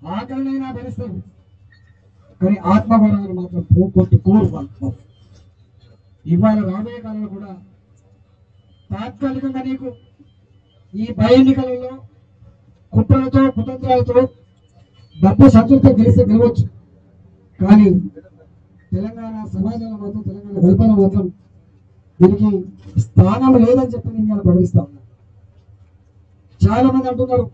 ఆకలినైనా భరిస్తారు కానీ ఆత్మగౌరవాన్ని మాత్రం పోగొట్టుకోరు వాళ్ళు ఇవాళ రాబోయే కాలంలో కూడా తాత్కాలికంగా నీకు ఈ భయ ఎన్నికలలో కుట్రలతో కుతంత్రాలతో డబ్బు సంతృప్తి గెలిస్తే గెలవచ్చు కానీ తెలంగాణ సమాజంలో మాత్రం తెలంగాణ కల్పన మాత్రం దీనికి స్థానం లేదని చెప్పి నేను ఇలా ప్రకటిస్తా ఉన్నా చాలా మంది అంటున్నారు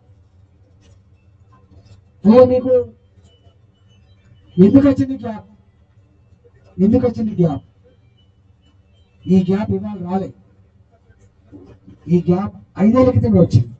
అయ్యో మీకు ఎందుకు వచ్చింది గ్యాప్ ఎందుకు వచ్చింది గ్యాప్ ఈ గ్యాప్ ఇవాళ రాలే ఈ గ్యాప్ ఐదేళ్ల క్రితం వచ్చింది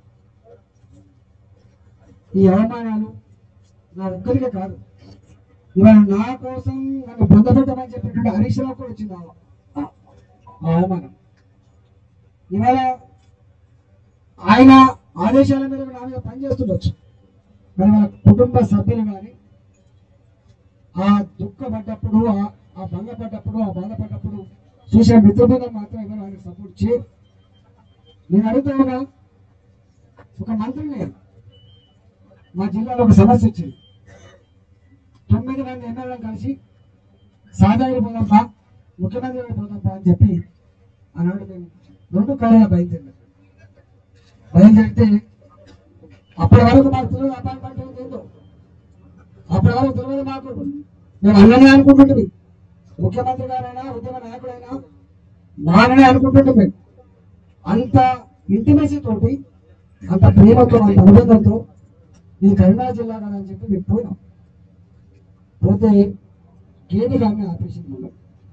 ఈ అవమానాలు నా ఒక్కరికే కాదు ఇవాళ నా కోసం నన్ను పొందబెట్టమని చెప్పినటువంటి హరీష్ రావు కూడా వచ్చింది ఆ- ఆ- ఆ అవమానం ఇవాళ ఆయన ఆదేశాల మీద నా మీద పనిచేస్తుండొచ్చు మరి మన కుటుంబ సభ్యులు కానీ ఆ దుఃఖపడ్డప్పుడు ఆ- ఆ భంగపడ్డప్పుడు ఆ బాధపడ్డప్పుడు చూసే మిత్రబృందం మాత్రం ఎవరు ఆయనకు సపోర్ట్ చేయరు నేను అడుగుతా ఉన్నా ఒక మంత్రి నేను మా జిల్లాలో ఒక సమస్య వచ్చింది తొమ్మిది మంది ఎమ్మెల్యేలను కలిసి సాధారణ పోదాంపా ముఖ్యమంత్రి గారికి పోదాంపా అని చెప్పి ఆనాడు మేము రెండు కాలంలో బయలుదేరాం బయలుదేరితే అప్పటి వరకు మాకు తెలియదు అపాయింట్మెంట్ ఏమిటి ఏంటో అప్పటి వరకు తెలియదు మాకు మేము అన్ననే అనుకుంటుంటే ముఖ్యమంత్రి గారైనా ఉద్యమ నాయకుడైనా నాన్ననే అనుకుంటుంటే మేము అంత ఇంటిమేసీ తోటి అంత ప్రేమతో అంత అనుబంధంతో ఈ కరీంనగర్ జిల్లా కదా అని చెప్పి మేము పోయినాం పోతే గేదె కానీ ఆపేసింది మమ్మల్ని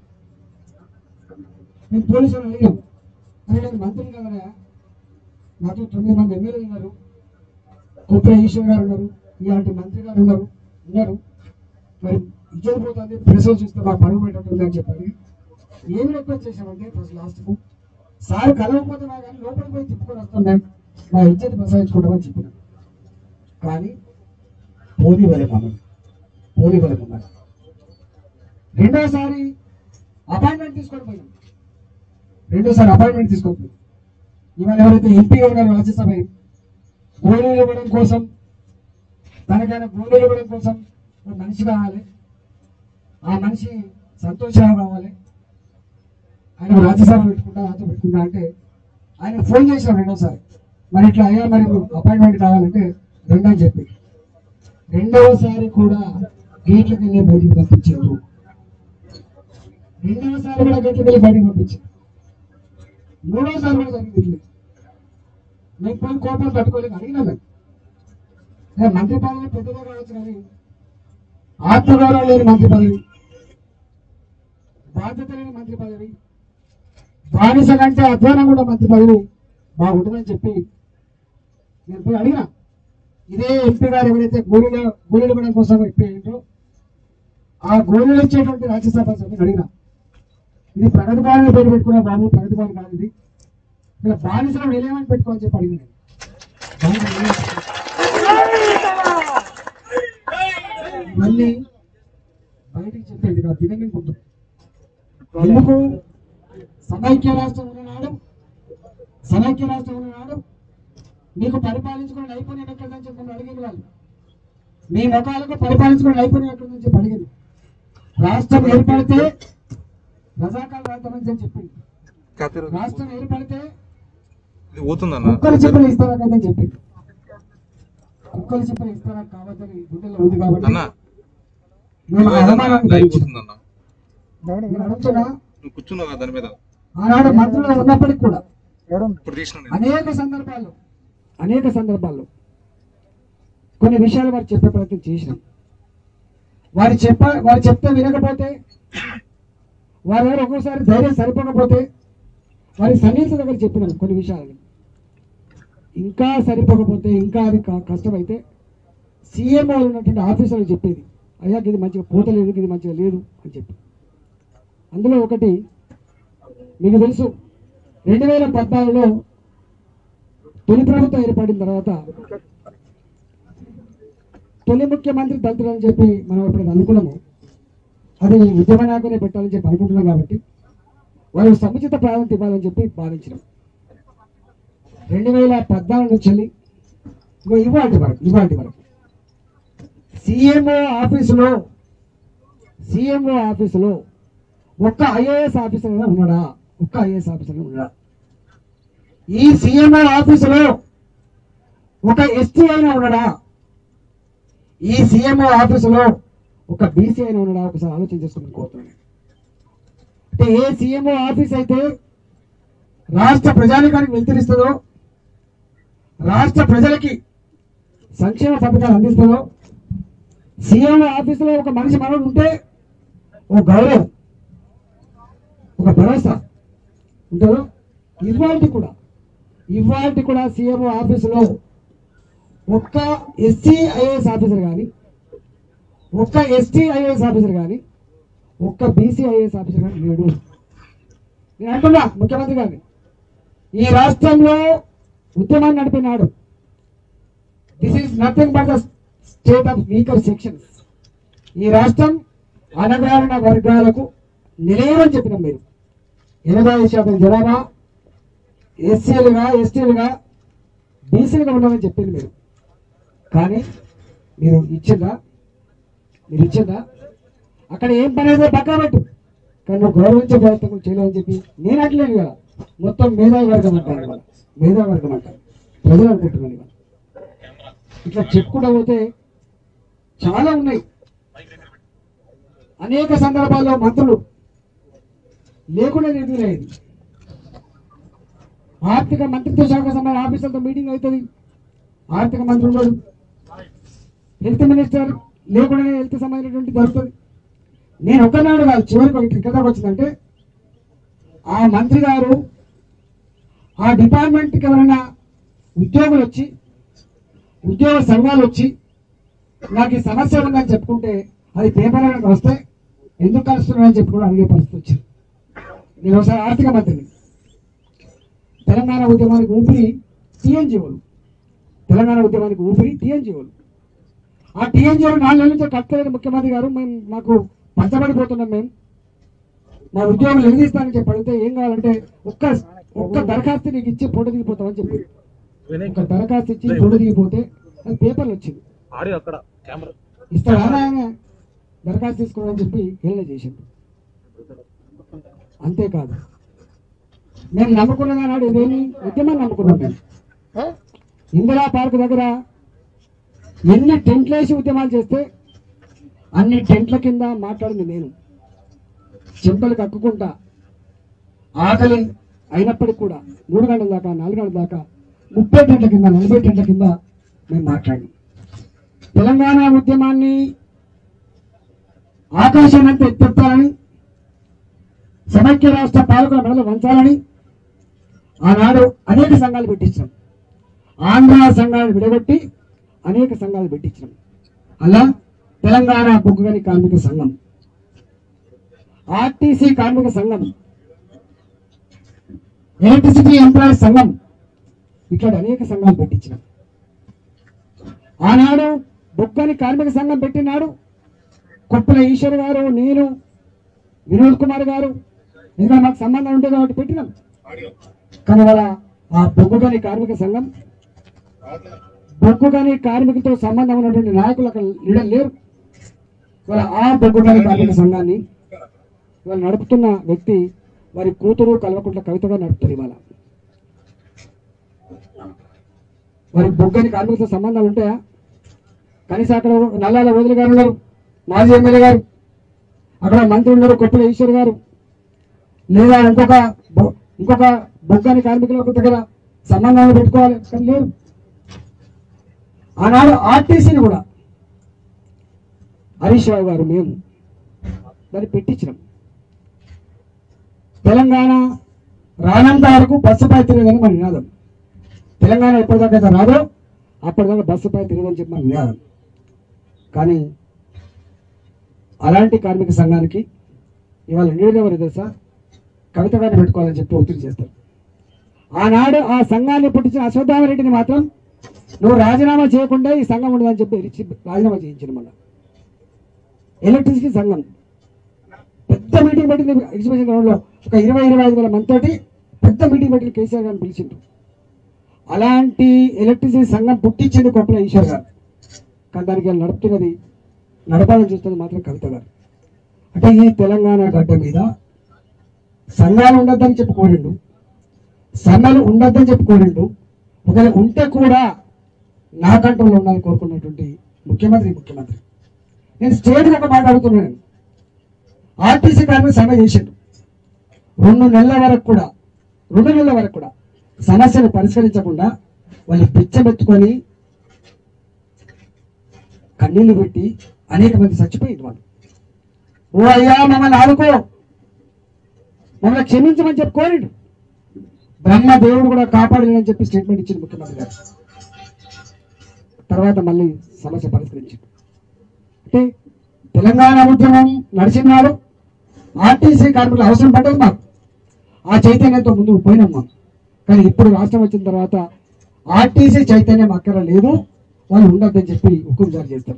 మేము పోలీసులు అడిగాం అని నేను మంత్రిని కదా నాతో తొమ్మిది మంది ఎమ్మెల్యేలు ఉన్నారు కుప్ప ఈశ్వర్ గారు ఉన్నారు ఇలాంటి మంత్రి గారు ఉన్నారు ఉన్నారు మరి ఇజ్జత్ పోతుంది ప్రెస్ చూస్తే మాకు పరుగు పెట్టట్టుంది అని చెప్పారు ఏమి రిక్వెస్ట్ చేసామంటే ఫస్ట్ లాస్ట్కు సార్ కలవకపోతే మా కానీ లోపలికి పోయి తిప్పుకొని వస్తాం మేము మా ఇజ్జత్ ప్రసాదించుకుంటామని చెప్పినాం కానీ పోనీ వలె మమ్మల్ని పోనీ వలె మమ్మల్ని రెండోసారి అపాయింట్మెంట్ తీసుకొని పోయినాం రెండోసారి అపాయింట్మెంట్ తీసుకొని పోయినాం ఇవాళ ఎవరైతే ఎంపీ ఉన్నారో రాజ్యసభ గోళీలు ఇవ్వడం కోసం తనకైనా గోళీలు ఇవ్వడం కోసం ఒక మనిషి కావాలి ఆ మనిషి సంతోషంగా కావాలి ఆయన రాజ్యసభ పెట్టుకుంటా నాతో పెట్టుకుంటా అంటే ఆయన ఫోన్ చేశారు రెండోసారి మరి ఇట్లా అయ్యా మరి అపాయింట్మెంట్ కావాలంటే రెండని చెప్పి రెండవసారి కూడా గేట్లకు వెళ్ళి బయటికి పంపించారు రెండవసారి కూడా గేట్లకు వెళ్ళి బయటికి పంపించారు మూడోసారి కూడా జరిగింది ఇట్లే. మేము పోయి కోపం తట్టుకోలేక అడిగినా మేము ఏ మంత్రి పదవి పెద్దగా కావచ్చు కానీ ఆత్మగౌరవం లేని మంత్రి పదవి బాధ్యత లేని మంత్రి పదవి బానిస కంటే అధ్వానం కూడా మంత్రి పదవి బాగుంటుందని చెప్పి నేను పోయి అడిగినా ఇదే ఎంపీ గారు ఎవరైతే గోళీల గోళీలు ఇవ్వడం కోసం ఎంపీ ఏంటో ఆ గోళీలు ఇచ్చేటువంటి రాజ్యసభ సభ్యుని అడిగినా ఇది ప్రగతి భవన్ పేరు పెట్టుకున్న బాబు ప్రగతి భవన్ కాదు ఇది ఇలా బానిసలు నిలయమని పెట్టుకోని చెప్పి అడిగిన నేను. బానిసలు నిలయం. మళ్ళీ బయటికి చెప్పేది నా దిగమింకుంటుంది ఎందుకు సమైక్య రాష్ట్రం ఉన్ననాడు సమైక్య రాష్ట్రం ఉన్ననాడు మీకు పరిపాలించుకునే నైపుణ్యం ఎక్కడని చెప్పి నన్ను అడిగింది వాళ్ళు మీ ముఖాలకు పరిపాలించుకునే నైపుణ్యం ఎక్కడని చెప్పి అడిగింది రాష్ట్రం ఏర్పడితే రజాకాల రాద్దామని చెప్పి చెప్పింది కత్తిరు రాష్ట్రం ఏర్పడితే ఇది పోతుందన్న కుక్కలు చెప్పలు ఇస్తారా కదని చెప్పింది కుక్కలు చెప్పలు ఇస్తారా కావద్దని గుండెల్లో ఉంది కాబట్టి అన్న మేము ఆ అవమానాన్ని లైవ్ భరించాం. పోతుందన్న నేను అడుగుతున్నా నువ్వు కూర్చున్నావు కదా దాని మీద ఆనాడు మంత్రులు ఉన్నప్పటికీ కూడా ఇప్పుడు తీసిన నేను. అనేక సందర్భాల్లో అనేక సందర్భాల్లో కొన్ని విషయాలు వారు చెప్పే ప్రయత్నం చేసినాం వారు చెప్ప వారు చెప్తే వినకపోతే వారి దగ్గర ఒక్కోసారి ధైర్యం సరిపోకపోతే వారి సన్నిహిత దగ్గర చెప్పినాం కొన్ని విషయాలు ఇంకా సరిపోకపోతే ఇంకా అది క- కష్టమైతే సీఎం వాళ్ళు ఉన్నటువంటి ఆఫీసర్లు చెప్పేది అయ్యా ఇది మంచిగా పోతలేదు ఇది మంచిగా లేదు అని చెప్పి అందులో ఒకటి మీకు తెలుసు రెండు వేల పద్నాలుగులో తొలి ప్రభుత్వం ఏర్పడిన తర్వాత తొలి ముఖ్యమంత్రి దళితులు అని చెప్పి మనం ఇప్పుడు అనుకున్నాము అది ఉద్యమ నాయకునే పెట్టాలని చెప్పి అనుకుంటున్నాం కాబట్టి వాళ్ళు సముచిత ప్రాధాన్యత ఇవ్వాలని చెప్పి భావించినాం రెండు వేల పద్నాలుగు నుంచి వెళ్ళి ఇగో ఇవాటి వరకు ఇవాటి వరకు సిఎంఓ ఆఫీసులో సిఎంఓ ఆఫీసులో ఒక్క ఐఏఎస్ ఆఫీసర్ అయినా ఉన్నాడా ఒక్క ఐఏఎస్ ఆఫీసర్ ఉన్నాడా ఈ సీఎంఓ ఆఫీసులో ఒక ఎస్టీ అయినా ఉన్నాడా ఈ సీఎంఓ ఆఫీసులో ఒక బీసీ అయినా ఉన్నాడా ఒకసారి ఆలోచన చేసుకుని కోరుతున్నాను అంటే ఏ సీఎంఓ ఆఫీస్ అయితే రాష్ట్ర ప్రజానికానికి వెళ్తరిస్తుందో రాష్ట్ర ప్రజలకి సంక్షేమ పథకాలు అందిస్తుందో సీఎంఓ ఆఫీసులో ఒక మనిషి మనోడు ఉంటే ఒక గౌరవం ఒక భరోసా ఉంటుందో ఇవాళ కూడా ఇవాళ కూడా సీఎంఓ ఆఫీసులో ఒక్క ఎస్సీ ఐఏఎస్ ఆఫీసర్ కానీ ఒక్క ఎస్టీ ఐఏఎస్ ఆఫీసర్ కానీ ఒక్క బీసీ ఐఏఎస్ ఆఫీసర్ కానీ లేడు నేను అంటున్నా ముఖ్యమంత్రి గారిని ఈ రాష్ట్రంలో ఉద్యమాన్ని నడిపినాడు this is nothing but the state of weaker sections ఈ రాష్ట్రం అనగారిన వర్గాలకు నిలయమని చెప్పినాం మీరు ఎనభై ఐదు శాతం జనాభా ఎస్సీలుగా ఎస్టీలుగా బీసీలుగా ఉండమని చెప్పింది మీరు కానీ మీరు ఇచ్చిందా మీరు ఇచ్చిందా అక్కడ ఏం పని అయితే పక్కా పెట్టు కానీ నువ్వు గౌరవించే ప్రయత్నం చేయలేదని చెప్పి నేను అంటలేను కదా మొత్తం మేధావి వర్గం అంటారు ఇవాళ మేధావి వర్గం అంటారు ప్రజలు అనుకుంటున్నాను ఇవాళ ఇట్లా చెప్పుకుంటూ పోతే చాలా ఉన్నాయి అనేక సందర్భాల్లో మంత్రులు లేకుండా నిర్వీలయ్యేది ఆర్థిక మంత్రిత్వ శాఖ సంబంధించిన ఆఫీసర్తో మీటింగ్ అవుతుంది ఆర్థిక మంత్రి ఉండడు హెల్త్ మినిస్టర్ లేకుండానే హెల్త్ సంబంధించినటువంటి జరుగుతుంది నేను ఒక్కనాడు కాదు చివరికి ఒకటి ఇక్కడ వచ్చిందంటే ఆ మంత్రి గారు ఆ డిపార్ట్మెంట్కి ఎవరైనా ఉద్యోగులు వచ్చి ఉద్యోగ సంఘాలు వచ్చి నాకు ఈ సమస్య ఉందని చెప్పుకుంటే అది పేపర్లకు వస్తే ఎందుకు కలుస్తున్నారని చెప్పి కూడా అడిగే పరిస్థితి వచ్చింది నేను ఒకసారి ఆర్థిక మంత్రిని తెలంగాణ ఉద్యమానికి ఊపిరి టీఎన్జిఓలు తెలంగాణ ఉద్యమానికి ఊపిరి టీఎన్జిఓలు ఆ టీఎన్జిఓలు నాలుగు నెలల నుంచి కట్టలేదు ముఖ్యమంత్రి గారు మేము మాకు పంచబడిపోతున్నాం మేము మా ఉద్యోగులు నిలదీస్తానని చెప్పి అడిగితే ఏం కావాలంటే ఒక్క ఒక్క దరఖాస్తు నీకు ఇచ్చి ఫోటో దిగిపోతామని చెప్పి ఒక దరఖాస్తు ఇచ్చి ఫోటో దిగిపోతే అది పేపర్లు వచ్చింది ఆడియో అక్కడ కెమెరా ఇస్తాడు ఆయన దరఖాస్తు తీసుకోవాలని చెప్పి హేళన చేసింది అంతేకాదు మేము నమ్ముకున్న నాడు ఇదేమి ఉద్యమాన్ని నమ్ముకున్నాం మేము ఇందిరా పార్క్ దగ్గర ఎన్ని టెంట్లు వేసి ఉద్యమాలు చేస్తే అన్ని టెంట్ల కింద మాట్లాడింది నేను చెంపలు కక్కుకుంటా ఆకలి అయినప్పటికీ కూడా మూడు గంటల దాకా నాలుగు గంటల దాకా ముప్పై టెంట్ల కింద నలభై టెంట్ల కింద మేము మాట్లాడినాం తెలంగాణ ఉద్యమాన్ని ఆకాశానంత ఎత్తెత్తాలని సమైక్య రాష్ట్ర పాలకుల మెడలు వంచాలని ఆనాడు అనేక సంఘాలు పెట్టించాం ఆంధ్ర సంఘాలను విడగొట్టి అనేక సంఘాలు పెట్టించాం అలా తెలంగాణ బొగ్గుగని కార్మిక సంఘం ఆర్టీసీ కార్మిక సంఘం ఎలక్ట్రిసిటీ ఎంప్లాయీస్ సంఘం ఇట్లాంటి అనేక సంఘాలు పెట్టించినాం ఆనాడు బొక్కని కార్మిక సంఘం పెట్టినాడు కొప్పుల ఈశ్వర్ గారు నేను వినోద్ కుమార్ గారు ఇంకా మాకు సంబంధం ఉంటుంది కాబట్టి పెట్టినాం కానీ వాళ్ళ ఆ బొగ్గుగని కార్మిక సంఘం బొగ్గుగని కార్మికులతో సంబంధం ఉన్నటువంటి నాయకులు అక్కడ లీడర్ లేరు వాళ్ళ ఆ బొగ్గుగని కార్మిక సంఘాన్ని ఇవాళ నడుపుతున్న వ్యక్తి వారి కూతురు కల్వకుంట్ల కవితగా నడుపుతారు ఇవాళ వారి బొగ్గని కార్మికులతో సంబంధాలు ఉంటాయా కనీసం అక్కడ నల్లాల వదిలి గారు ఉన్నారు మాజీ ఎమ్మెల్యే గారు అక్కడ మంత్రి ఉన్నారు కొప్పుల ఈశ్వర్ గారు లేదా ఇంకొక బొ- ఇంకొక బొగ్గని కార్మికుల దగ్గర సంబంధాలు పెట్టుకోవాలి కానీ లేరు ఆనాడు ఆర్టీసీని కూడా హరీష్ రావు గారు మేము దాన్ని పెట్టించినాం తెలంగాణ రానంత వరకు బస్సుపై తిరగదని మన నినాదం తెలంగాణ ఎప్పటిదాకా అయితే రాదో అప్పటిదాకా బస్సుపై తిరగదని చెప్పి మన నినాదం కానీ అలాంటి కార్మిక సంఘానికి ఇవాళ లీడర్ ఎవరు తెలుసా కవిత గారిని పెట్టుకోవాలని చెప్పి ఒత్తిడి చేస్తారు ఆనాడు ఆ సంఘాన్ని పుట్టించిన అశ్వత్థామరెడ్డిని మాత్రం నువ్వు రాజీనామా చేయకుండా ఈ సంఘం ఉండదని చెప్పి ఇచ్చి రాజీనామా చేయించిన మళ్ళీ ఎలక్ట్రిసిటీ సంఘం పెద్ద మీటింగ్ పెట్టింది ఎగ్జిబిషన్ గ్రౌండ్లో ఒక ఇరవై ఇరవై ఐదు వేల మంది తోటి పెద్ద మీటింగ్ పెట్టి కేసీఆర్ గారిని పిలిచిండు అలాంటి ఎలక్ట్రిసిటీ సంఘం పుట్టించింది కొప్పల ఈశ్వర్ గారు కానీ దానికి వాళ్ళు నడుపుతున్నది నడపాలని చూస్తుంది మాత్రం కవిత గారు అంటే ఈ తెలంగాణ గడ్డ మీద సంఘాలు ఉండొద్దని చెప్పి కోరిండు సమ్మెలు ఉండొద్దని చెప్పి కోరిండు ఒకవేళ ఉంటే కూడా నా కంట్రోల్లో ఉండాలని కోరుకున్నటువంటి ముఖ్యమంత్రి ఈ ముఖ్యమంత్రి నేను స్టేజ్ ఒక మాట అడుగుతున్నాను ఆర్టీసీ కార్మిక సమ్మె చేసిండు రెండు నెలల వరకు కూడా రెండు నెలల వరకు కూడా సమస్యను పరిష్కరించకుండా వాళ్ళు పిచ్చబెత్తుకొని కన్నీళ్లు పెట్టి అనేక మంది చచ్చిపోయింది వాళ్ళు ఓ అయ్యా మమ్మల్ని ఆదుకో మమ్మల్ని క్షమించమని చెప్పి కోరిండు బ్రహ్మ దేవుడు కూడా కాపాడలేదని చెప్పి స్టేట్మెంట్ ఇచ్చింది ముఖ్యమంత్రి గారు తర్వాత మళ్ళీ సమస్య పరిష్కరించింది అంటే తెలంగాణ ఉద్యమం నడిచినాడు ఆర్టీసీ కార్మికుల అవసరం పడ్డది మాకు ఆ చైతన్యంతో ముందుకు పోయినాం మాకు కానీ ఇప్పుడు రాష్ట్రం వచ్చిన తర్వాత ఆర్టీసీ చైతన్యం అక్కడ లేదు వాళ్ళు ఉండొద్దని చెప్పి హుకుం జారీ చేస్తారు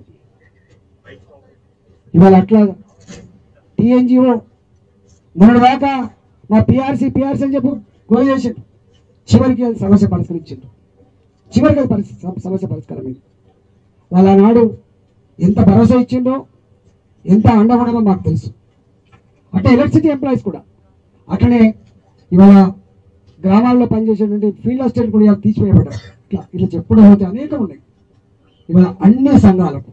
ఇవాళ అట్లా టీఎన్జిఓ మొన్నటి దాకా మా పిఆర్సీ పిఆర్సీ అని చెప్పి గోల్ చేసిండు చివరికి అది సమస్య పరిష్కరించిండు చివరికి అది పరిస్థితి సమ- సమస్య పరిష్కారం అయింది వాళ్ళ నాడు ఎంత భరోసా ఇచ్చిండో ఎంత అండ ఉండదో మాకు తెలుసు అంటే ఎలక్ట్రిసిటీ ఎంప్లాయీస్ కూడా అట్లనే ఇవాళ గ్రామాల్లో పనిచేసేటువంటి ఫీల్డ్ అసిస్టెంట్ కూడా ఇవాళ తీసివేయబడ్డారు ఇట్లా ఇట్లా చెప్పుడం అయితే అనేకం ఉన్నాయి ఇవాళ అన్ని సంఘాలకు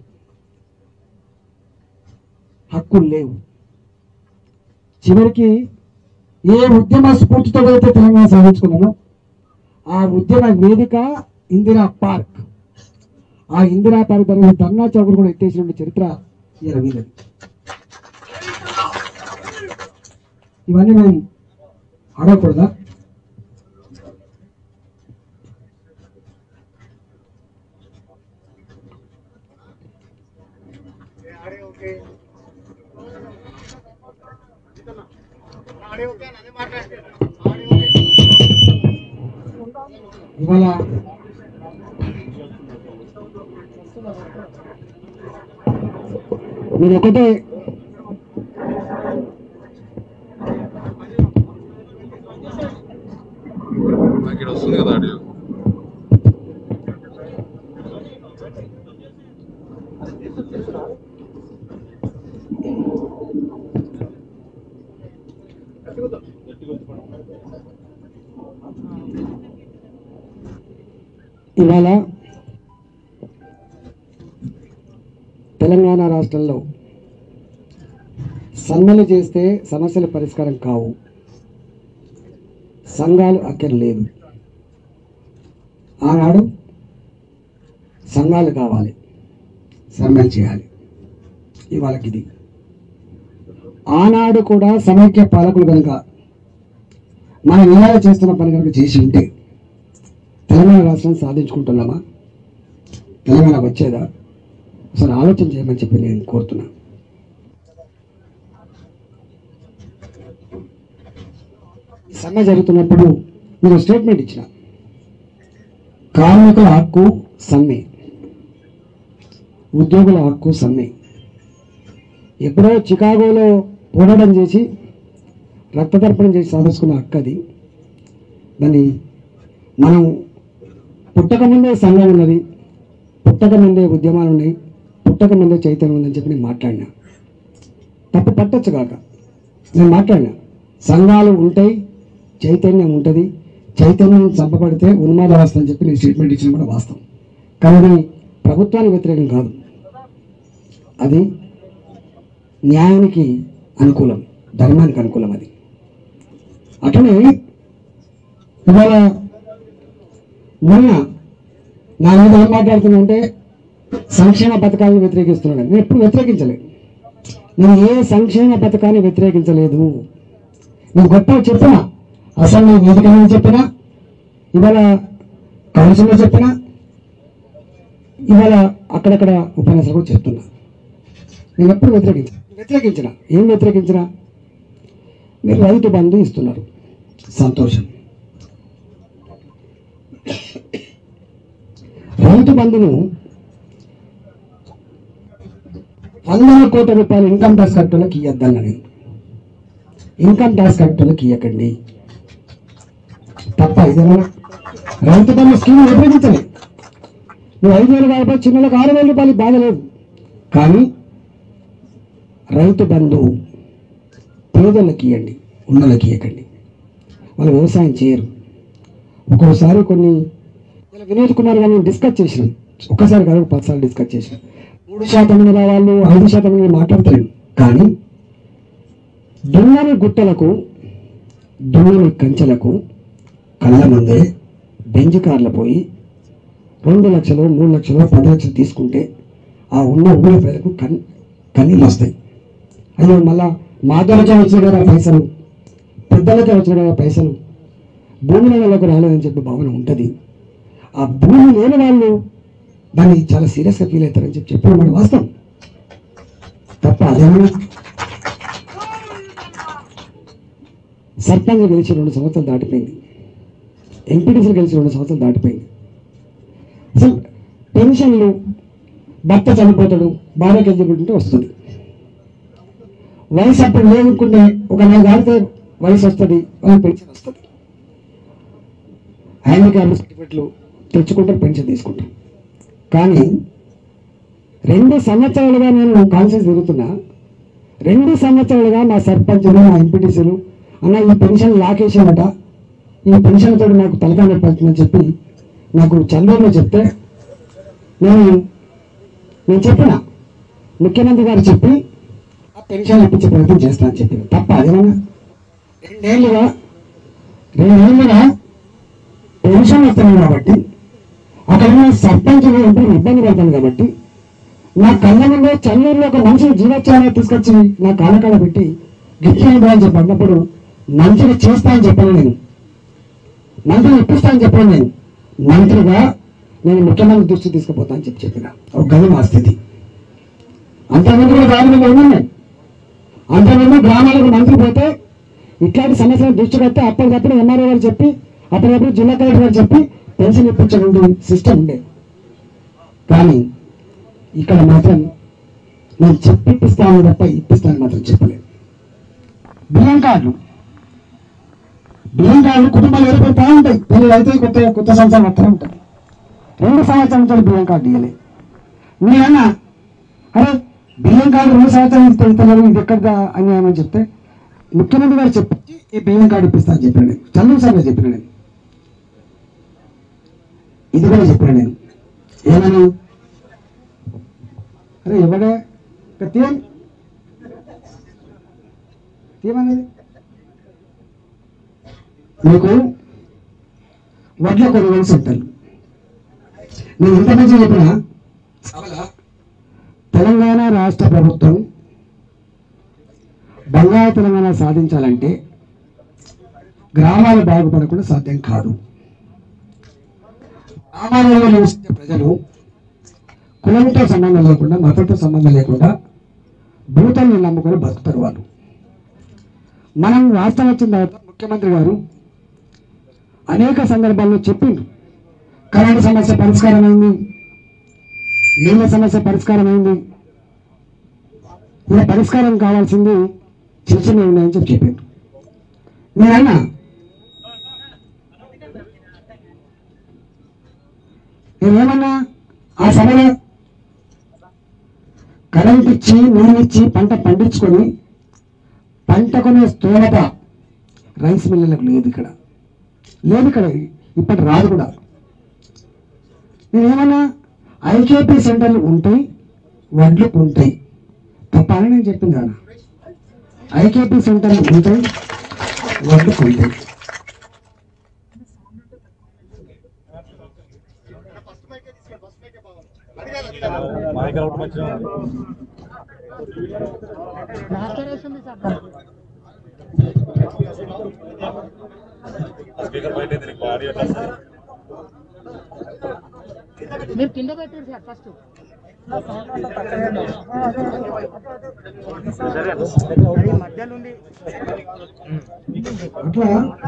హక్కులు లేవు చివరికి ఏ ఉద్యమ స్ఫూర్తితో అయితే తెలంగాణ సాధించుకున్నామో ఆ ఉద్యమ వేదిక ఇందిరా పార్క్ ఆ ఇందిరా పార్క్ దగ్గర ధర్నా చౌకలు కూడా ఎత్తేసినటువంటి చరిత్ర ఈ రవీంద్రది ఇవన్నీ మేము అడగకూడదా ఇవాళ మీరు ఒకటే నాకు ఇక్కడ వస్తుంది కదా ఆడియో ఇవాళ తెలంగాణ రాష్ట్రంలో సమ్మెలు చేస్తే సమస్యల పరిష్కారం కావు సంఘాలు అక్కర్లేదు ఆనాడు సంఘాలు కావాలి సమ్మెలు చేయాలి ఇవాళకి ఇది ఆనాడు కూడా సమైక్య పాలకులు కనుక మనం ఇవాళ చేస్తున్న పని కనుక చేసి ఉంటే తెలంగాణ రాష్ట్రం సాధించుకుంటున్నామా తెలంగాణ వచ్చేదా ఒకసారి ఆలోచన చేయమని చెప్పి నేను కోరుతున్నా ఈ సమ్మె జరుగుతున్నప్పుడు మీరు స్టేట్మెంట్ ఇచ్చిన కార్మికుల హక్కు సమ్మె ఉద్యోగుల హక్కు సమ్మె ఎప్పుడో చికాగోలో పోరాటం చేసి రక్తతర్పణం చేసి సాధించుకున్న హక్కు అది దాన్ని మనం పుట్టక ముందే సంఘం ఉన్నది పుట్టక ముందే ఉద్యమాలు ఉన్నాయి పుట్టక ముందే చైతన్యం ఉందని చెప్పి నేను మాట్లాడినా తప్పు పట్టొచ్చు కాక నేను మాట్లాడినా సంఘాలు ఉంటాయి చైతన్యం ఉంటుంది చైతన్యం చంపబడితే ఉన్మాద అవస్థ అని చెప్పి నేను స్టేట్మెంట్ ఇచ్చిన కూడా వాస్తవం కానీ ప్రభుత్వానికి వ్యతిరేకం కాదు అది న్యాయానికి అనుకూలం ధర్మానికి అనుకూలం అది అట్లనే ఇవాళ మొన్న నా మీద ఏం మాట్లాడుతున్నా సంక్షేమ పథకాలను వ్యతిరేకిస్తున్నాడు నేను ఎప్పుడు వ్యతిరేకించలేదు నేను ఏ సంక్షేమ పథకాన్ని వ్యతిరేకించలేదు నేను గొప్ప చెప్పిన అసలు నేను వేదిక మీద చెప్పినా ఇవాళ కౌన్సిల్లో చెప్పినా ఇవాళ అక్కడక్కడ ఉపన్యాసాలు కూడా చెప్తున్నా నేను ఎప్పుడు వ్యతిరేకించ వ్యతిరేకించిన ఏం వ్యతిరేకించిన మీరు రైతు బంధు ఇస్తున్నారు సంతోషం రైతు బంధును వందల కోట్ల రూపాయలు ఇన్కమ్ ట్యాక్స్ కట్టులకు ఇవ్వద్దన్న నేను ఇన్కమ్ ట్యాక్స్ కట్టులకు ఇవ్వకండి తప్ప ఇదేనా రైతు బంధు స్కీమ్ ఉపయోగించలే నువ్వు ఐదు వేలు కాబట్టి చిన్నలకు ఆరు వేల రూపాయలు బాధ లేదు కానీ రైతు బంధు పేదలకు ఇవ్వండి ఉన్నోళ్ళకి ఇవ్వకండి వాళ్ళు వ్యవసాయం చేయరు ఒక్కోసారి కొన్ని ఇలా వినోద్ కుమార్ గారిని డిస్కస్ చేసినాం ఒక్కసారి కాదు పదిసార్లు డిస్కస్ చేసినాం మూడు శాతం మీద వాళ్ళు ఐదు శాతం మీద మాట్లాడతలేను కానీ దున్నని గుట్టలకు దున్నని కంచెలకు కళ్ళ ముందే బెంజ్ కార్లు పోయి రెండు లక్షలు మూడు లక్షలు పది లక్షలు తీసుకుంటే ఆ ఉన్న ఊళ్ళ ప్రజలకు కన్ కన్నీళ్ళు వస్తాయి అయ్యో మళ్ళా మాధవలకే వచ్చినాయి కదా పైసలు పెద్దలకే వచ్చినాయి కదా పైసలు భూమి వాళ్ళకు రాలేదని చెప్పి భావన ఉంటుంది ఆ భూమి లేని వాళ్ళు దాన్ని చాలా సీరియస్గా ఫీల్ అవుతారని చెప్పి చెప్పిన మాట వాస్తవం తప్ప అదేమన్నా సర్పంచ్ గెలిచి రెండు సంవత్సరాలు దాటిపోయింది ఎంపీటీసీలు గెలిచి రెండు సంవత్సరాలు దాటిపోయింది అసలు పెన్షన్లు భర్త చనిపోతాడు భార్యకి ఎదుగుతుంటే వస్తుంది వయసు అప్పుడు లేనుకునే ఒక నెల దాటితే వయసు వస్తుంది వాళ్ళకి పెన్షన్ వస్తుంది హ్యాండిక్యాప్ సర్టిఫికెట్లు తెచ్చుకుంటారు పెన్షన్ తీసుకుంటాం కానీ రెండు సంవత్సరాలుగా నేను కాన్షియస్ తిరుగుతున్నా రెండు సంవత్సరాలుగా మా సర్పంచులు మా ఎంపీటీసీలు అన్న ఈ పెన్షన్ లాకేసామట ఈ పెన్షన్ తోటి నాకు తలకాయ నొప్పి వస్తుందని చెప్పి నాకు చంద్రబాబు చెప్తే నేను నేను చెప్పిన ముఖ్యమంత్రి గారు చెప్పి ఆ పెన్షన్ ఇప్పించే ప్రయత్నం చేస్తానని చెప్పిన తప్ప అదేమన్నా రెండేళ్ళుగా రెండేళ్ళుగా పెన్షన్ వస్తున్నాయి కాబట్టి అక్కడ ఉన్న సర్పంచ్ ఎంపీ ఇబ్బంది పడతాను కాబట్టి నా కళ్ళ ముందే చల్లూరులో ఒక మనిషి జీవోత్సవాన్ని తీసుకొచ్చి నా కాలకాడ పెట్టి గిఫ్ట్ అని చెప్పి అన్నప్పుడు మంచిగా చేస్తా అని చెప్పాను నేను మంత్రిని ఇప్పిస్తా అని చెప్పాను నేను మంత్రిగా నేను ముఖ్యమంత్రి దృష్టి తీసుకుపోతా అని చెప్పి చెప్పిన ఒక గది మా స్థితి అంతకుముందు కూడా గ్రామంలో ఉన్నాను నేను అంతకుముందు గ్రామాలకు మంత్రి పోతే ఇట్లాంటి సమస్యలు దృష్టికి వస్తే అప్పటికప్పుడు ఎంఆర్ఓ గారు చెప్పి అప్పటికప్పుడు జిల్లా కలెక్టర్ గారు చెప్పి పెన్షన్ ఇప్పించడం సిస్టమ్ ఉండే కానీ ఇక్కడ మాత్రం నేను చెప్పి ఇప్పిస్తాను తప్ప ఇప్పిస్తాను మాత్రం చెప్పలేదు బియ్యం కార్డులు బియ్యం కార్డులు కుటుంబాలు ఏర్పడతా ఉంటాయి పిల్లలు అయితే కొత్త కొత్త సంవత్సరం వస్తూ ఉంటాయి రెండు సంవత్సరాల నుంచి బియ్యం కార్డు ఇవ్వలే మీరన్నా అరే బియ్యం కార్డు రెండు సంవత్సరాలు ఇస్తే ఇస్తలేరు ఇది ఎక్కడ అన్యాయం అని చెప్తే ముఖ్యమంత్రి గారు చెప్పి ఈ బియ్యం కార్డు ఇప్పిస్తా అని చెప్పాను నేను చంద్రబాబు సార్ గారు చెప్పిన నేను ఇది కూడా చెప్పాను నేను ఏమని అరే ఎవడే ఇక తీయండి తీయమనేది మీకు వడ్ల కొనుగోలు సెంటర్లు నేను ఇంత మంచి చెప్పిన సభలో తెలంగాణ రాష్ట్ర ప్రభుత్వం బంగారు తెలంగాణ సాధించాలంటే గ్రామాలు బాగుపడకుండా సాధ్యం కాదు గ్రామాలలో నివసించే ప్రజలు కులంతో సంబంధం లేకుండా మతంతో సంబంధం లేకుండా భూతాన్ని నమ్ముకొని బతుకుతారు వాళ్ళు మనం రాష్ట్రం వచ్చిన తర్వాత ముఖ్యమంత్రి గారు అనేక సందర్భాల్లో చెప్పిండు కరెంటు సమస్య పరిష్కారం అయింది నీళ్ళ సమస్య పరిష్కారం అయింది ఇలా పరిష్కారం కావాల్సింది చిన్న చిన్నవి ఉన్నాయని చెప్పి చెప్పిండు నేనన్నా నేనేమన్నా ఆ సభలో కరెంట్ ఇచ్చి నీళ్ళు ఇచ్చి పంట పండించుకొని పంట కొనే స్తోమత రైస్ మిల్లులకు లేదు ఇక్కడ లేదు ఇక్కడ ఇప్పటి రాదు కూడా నేనేమన్నా ఐకేపీ సెంటర్లు ఉంటాయి వడ్లు ఉంటాయి తప్ప అని నేను చెప్పింది కదా ఐకేపీ సెంటర్లు ఉంటాయి వడ్లు ఉంటాయి స్పీకర్ బయట అయితే నీకు ఆడియో ఎట్లా వస్తుంది? మీరు కింద పెట్టారు సార్ ఫస్ట్ అట్లా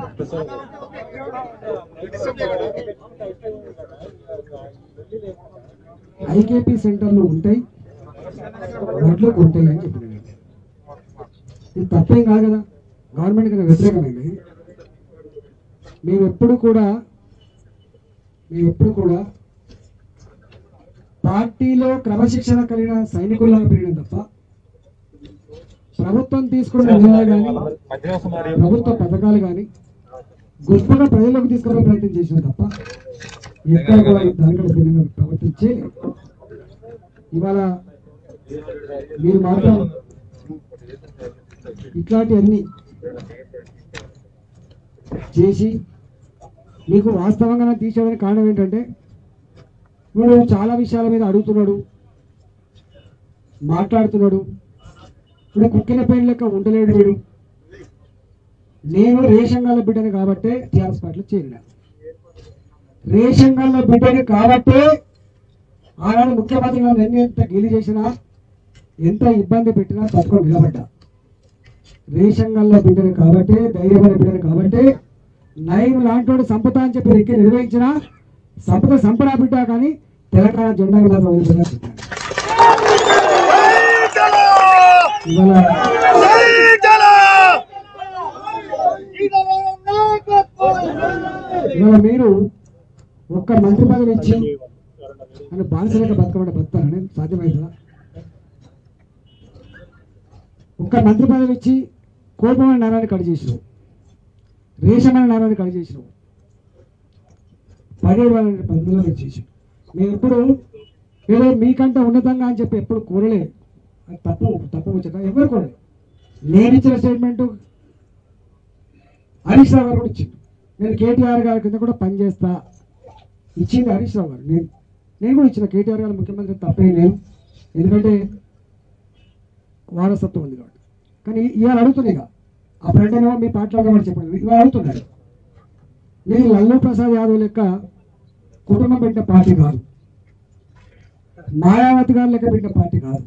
ఐకేపీ సెంటర్లు ఉంటాయి వడ్లు ఉంటాయి అని చెప్పిన నేను. ఇది తప్పేం కాదు కదా గవర్నమెంట్ కదా వ్యతిరేకమైంది మేము ఎప్పుడు కూడా మేము ఎప్పుడు కూడా పార్టీలో క్రమశిక్షణ కలిగిన సైనికుల్లాగా పెరిగిన తప్ప ప్రభుత్వం తీసుకున్న నిర్ణయాలు కానీ మధ్య వస్తున్నాడు ప్రభుత్వ పథకాలు కానీ గొప్పగా ప్రజలకు తీసుకునే ప్రయత్నం చేసిన తప్ప ఎక్కడ కూడా దానికంటే భిన్నంగా ప్రవర్తించే ఇవాళ మీరు మాత్రం ఇట్లాంటివన్నీ చేసి మీకు వాస్తవంగా తీసేయడానికి కారణం ఏంటంటే వీడు చాలా విషయాల మీద అడుగుతున్నాడు మాట్లాడుతున్నాడు ఇప్పుడు కుక్కిన పెయిన్ లెక్క ఉండలేడు వీడు నేను రేషన్ గల్ల బిడ్డని కాబట్టే టీఆర్ఎస్ పార్టీలో చేరిన రేషన్ గల్ల బిడ్డని కాబట్టే ఆనాడు ముఖ్యమంత్రి గారు నన్ను ఎంత గెలి చేసినా ఎంత ఇబ్బంది పెట్టినా తట్టుకొని నిలబడ్డా రేషన్ గల్ల బిడ్డని కాబట్టి ధైర్యమైన బిడ్డని కాబట్టి నయం లాంటి సంపద అని చెప్పి ఎక్కి నిర్వహించిన సంపద సంపద బిడ్డ కానీ తెలంగాణ జెండా మాత్రం వదిలిపెట్టా చెప్పాను ఇవాళ ఇవాళ మీరు ఒక్క మంత్రి పదవి ఇచ్చి అని బానిసలేక బతకమంటే బతారని సాధ్యమవుతుందా ఒక్క మంత్రి పదవి ఇచ్చి కోపమైన నరాన్ని కట్ చేసినావు రేషమైన నరాన్ని కట్ చేసినావు పదిహేడు వేల పద్ధతిలో చేసి మేము ఎప్పుడు ఏదో మీకంటే ఉన్నతంగా అని చెప్పి ఎప్పుడు కోరలేదు అది తప్పు తప్పు వచ్చాక ఎవరు కోరలేదు నేను ఇచ్చిన స్టేట్మెంట్ హరీష్ రావు గారు కూడా ఇచ్చిండు నేను కేటీఆర్ గారి కింద కూడా పనిచేస్తా ఇచ్చింది హరీష్ రావు గారు నేను నేను కూడా ఇచ్చిన కేటీఆర్ గారు ముఖ్యమంత్రి తప్పే నేను ఎందుకంటే వారసత్వం ఉంది కాబట్టి కానీ ఇవాళ అడుగుతుంది ఇక అప్పుడంటేనేమో మీ పాటలు చెప్పండి ఇవాళ అడుగుతున్నాడు నేను లల్లు ప్రసాద్ యాదవ్ లెక్క కుటుంబం పెట్టిన పార్టీ కాదు మాయావతి గారు లెక్క పెట్టిన పార్టీ కాదు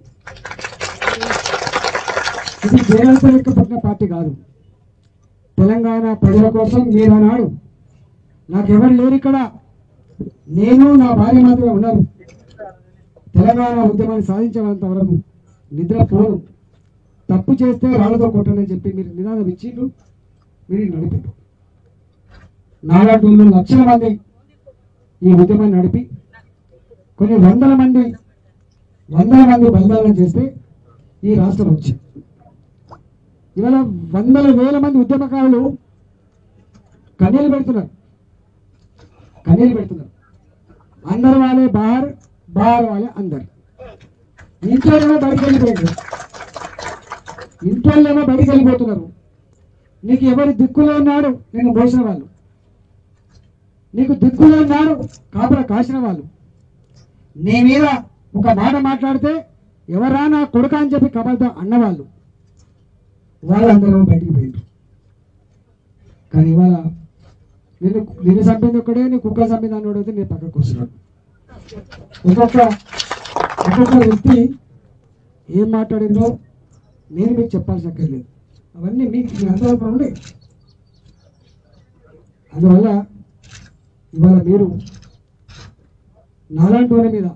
ఇది జయలలిత లెక్క పెట్టిన పార్టీ కాదు తెలంగాణ ప్రజల కోసం మీరు అన్నాడు నాకెవరు లేరు ఇక్కడ నేను నా భార్య మాత్రమే ఉన్నారు తెలంగాణ ఉద్యమాన్ని సాధించేంత వరకు నిద్రపోను తప్పు చేస్తే రాళ్ళతో కొట్టనని చెప్పి మీరు నినాదం ఇచ్చిండ్రు మీరు నడిపారు నాలాంటి వాళ్ళు లక్షల మంది ఈ ఉద్యమాన్ని నడిపి కొన్ని వందల మంది వందల మంది బలిదానం చేస్తే ఈ రాష్ట్రం వచ్చింది ఇవాళ వందల వేల మంది ఉద్యమకారులు కన్నీళ్ళు పెడుతున్నారు కన్నీళ్ళు పెడుతున్నారు అందరు వాళ్ళే బాహర్ బాహర్ వాళ్ళే అందరు ఇంట్లోనేమో బయటికి వెళ్ళిపోయారు ఇంట్లోనేమో బయటికి వెళ్ళిపోతున్నారు నీకు ఎవరి దిక్కులో ఉన్నాడు నేను మోసిన వాళ్ళు నీకు దిక్కులో ఉన్నాడు కాపుర కాసిన వాళ్ళు నీ మీద ఒక మాట మాట్లాడితే ఎవరా నా కొడుక అని చెప్పి కబద్దా అన్నవాళ్ళు వాళ్ళందరూ బయటికి పోయిండ్రు కానీ ఇవాళ నేను నిన్ను చంపింది ఒక్కడే నీ కుక్క చంపింది అన్నోడు అయితే నేను పక్కకు వస్తున్నాడు ఒక్కొక్క ఒక్కొక్క వ్యక్తి ఏం మాట్లాడిందో నేను మీకు చెప్పాల్సిన అక్కర్లేదు అవన్నీ మీకు మీ అందరూ ఉండే అందువల్ల ఇవాళ మీరు నాలాంటి వారి మీద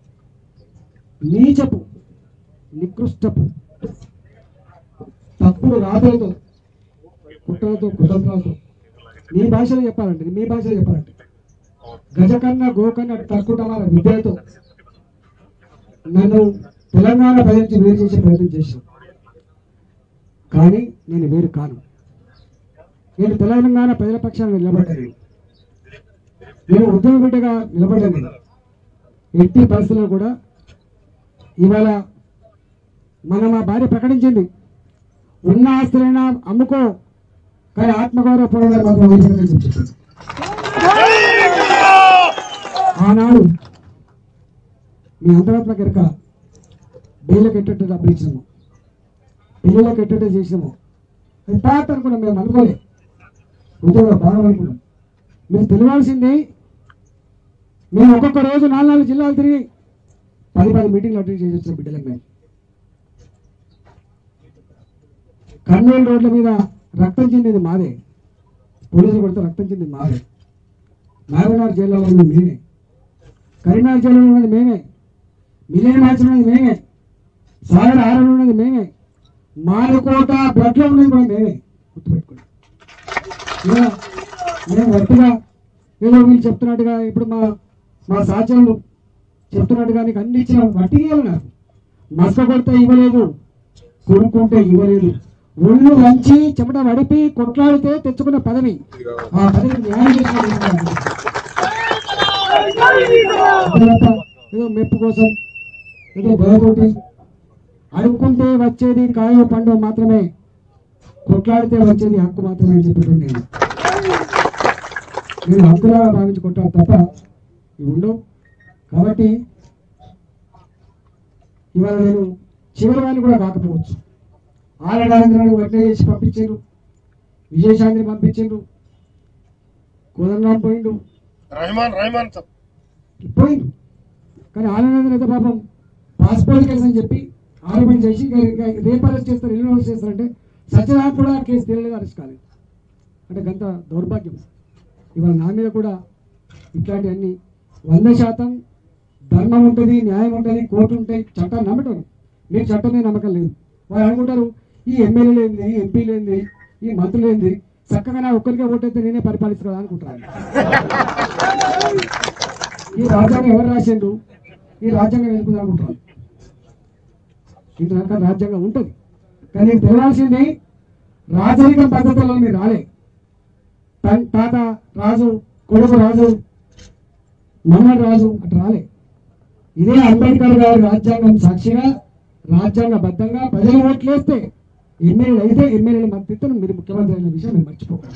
నీచపు నికృష్టపు తప్పుడు రాతలతో కుట్రలతో కుతంత్రాలతో మీ భాషలో చెప్పాలంటే మీ భాషలో చెప్పాలంటే గజకన్న గోకన్న తక్కుటమాల విద్యతో నన్ను తెలంగాణ ప్రజల నుంచి వేరు చేసే ప్రయత్నం చేశాను కానీ నేను వేరు కాను నేను తెలంగాణ ప్రజల పక్షాన నిలబడ్డాను నేను ఉద్యమ బిడ్డగా నిలబడ్డాను ఎట్టి పరిస్థితుల్లో కూడా ఇవాళ మన మా భార్య ప్రకటించింది ఉన్న ఆస్తులైనా అమ్ముకో కానీ ఆత్మగౌరవ పోరాటం మాత్రం వదిలిపెట్టని చెప్తుంది ఆనాడు మీ అంతరాత్మక ఎరక బెయిలకు ఎట్టట్టు డబ్బులు ఇచ్చినాము పిల్లలకు ఎట్టట్టు చేసినాము అది పాత అనుకున్నాం మేము అనుకోలే ఉద్యోగ బాగా అనుకున్నాం మీరు తెలియాల్సింది మేము ఒక్కొక్క రోజు నాలుగు నాలుగు జిల్లాలు తిరిగి పది పది మీటింగ్లు అటెండ్ చేసి వచ్చిన బిడ్డలకు మేము కర్నూలు రోడ్ల మీద రక్తం చెందింది మాదే పోలీసులు కొడితే రక్తం చెందింది మాదే నాగనార్ జైల్లో ఉన్నది మేమే కరీంనగర్ జైల్లో ఉన్నది మేమే మిలియన్ మ్యాచ్ ఉన్నది మేమే సాగర్ ఆరలో ఉన్నది మేమే మాలకోట బ్లడ్లో ఉన్నది కూడా మేమే గుర్తుపెట్టుకోండి ఇలా మేము వట్టిగా ఏదో వీళ్ళు చెప్తున్నట్టుగా ఇప్పుడు మా మా సాచనలు చెప్తున్నట్టుగా నీకు అన్ని ఇచ్చిన వట్టిగా నాకు మస్క కొడితే ఇవ్వలేదు కొనుక్కుంటే ఇవ్వలేదు ఒళ్ళు వంచి చెమట వడిపి కొట్లాడితే తెచ్చుకున్న పదవి ఆ పదవి న్యాయం చేసిన వాళ్ళు ఉన్నారు. తర్వాత ఏదో మెప్పు కోసం ఏదో భయతోటి అడుక్కుంటే వచ్చేది కాయో పండు మాత్రమే కొట్లాడితే వచ్చేది హక్కు మాత్రమే అని చెప్పేటువంటి నేను నేను హక్కులాగా భావించి కొట్టాను తప్ప ఇవి ఉండవు కాబట్టి ఇవాళ నేను చివరి వాడిని కూడా కాకపోవచ్చు ఆలడాంధ్రాన్ని వడ్డే చేసి పంపించారు విజయశాంతిని పంపించారు కోదండరాం పోయిండు रहमान रहमान सब పోయిండు కానీ ఆనందం అయితే పాపం పాస్పోర్ట్ కేసు అని చెప్పి ఆరోపణ చేసి ఇక- ఇక రేపు అరెస్ట్ చేస్తారు ఎల్లుండి అరెస్ట్ చేస్తారంటే సత్యనారాయణ కూడా కేసు తెలియలేదు అరెస్ట్ కాలేదు అంటే గంత దౌర్భాగ్యం ఇవాళ నా మీద కూడా ఇట్లాంటివన్నీ వంద శాతం ధర్మం ఉంటుంది న్యాయం ఉంటుంది కోర్టు ఉంటాయి చట్టాన్ని నమ్మటం మీకు చట్టం మీద నమ్మకం లేదు వాళ్ళు అనుకుంటారు ఈ ఎమ్మెల్యేలు ఏంది ఎంపీలు ఏంది ఈ మంత్రులు ఏంది చక్కగా నా ఒక్కరికే ఓటైతే నేనే పరిపాలిస్తాను అనుకుంటాను ఈ రాజ్యాంగం ఎవరు రాసిండు ఈ రాజ్యాంగం ఎందుకు అనుకుంటారు ఇంత రకాల రాజ్యాంగం ఉంటుంది కానీ నీకు తెలియాల్సింది రాజరిక పద్ధతుల్లో మీరు రాలే తన్- తాత రాజు కొడుకు రాజు మనవడు రాజు అటు రాలే ఇదే అంబేద్కర్ గారి రాజ్యాంగం సాక్షిగా రాజ్యాంగబద్ధంగా ప్రజలు ఓట్లేస్తే ఎమ్మెల్యేలు అయితే ఎమ్మెల్యేలు మద్దతు మీరు ముఖ్యమంత్రి అయిన విషయం మీరు మర్చిపోకండి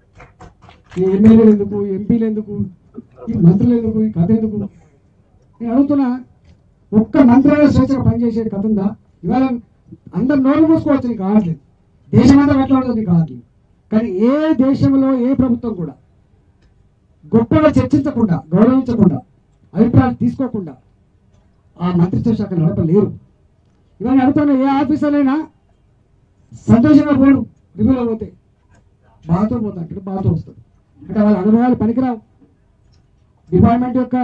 ఈ ఎమ్మెల్యేలు ఎందుకు ఎంపీలు ఎందుకు ఈ మంత్రులు ఎందుకు ఈ కథ ఎందుకు నేను అడుగుతున్నా ఒక్క మంత్రాలయ స్వేచ్ఛగా పనిచేసే కథ ఉందా ఇవాళ అందరు నోరు మూసుకోవచ్చు నీకు కావట్లేదు దేశమంతా కట్టలేదు నీకు కావట్లేదు కానీ ఏ దేశంలో ఏ ప్రభుత్వం కూడా గొప్పగా చర్చించకుండా గౌరవించకుండా అభిప్రాయాలు తీసుకోకుండా ఆ మంత్రిత్వ శాఖ నడపలేరు ఇవన్నీ అడుగుతున్నా ఏ ఆఫీసర్లైనా సంతోషంగా పోడు రివ్యూలో పోతే బాధతో పోతా అంటాడు బాధతో వస్తాడు అంటే వాళ్ళ అనుభవాలు పనికిరావు డిపార్ట్మెంట్ యొక్క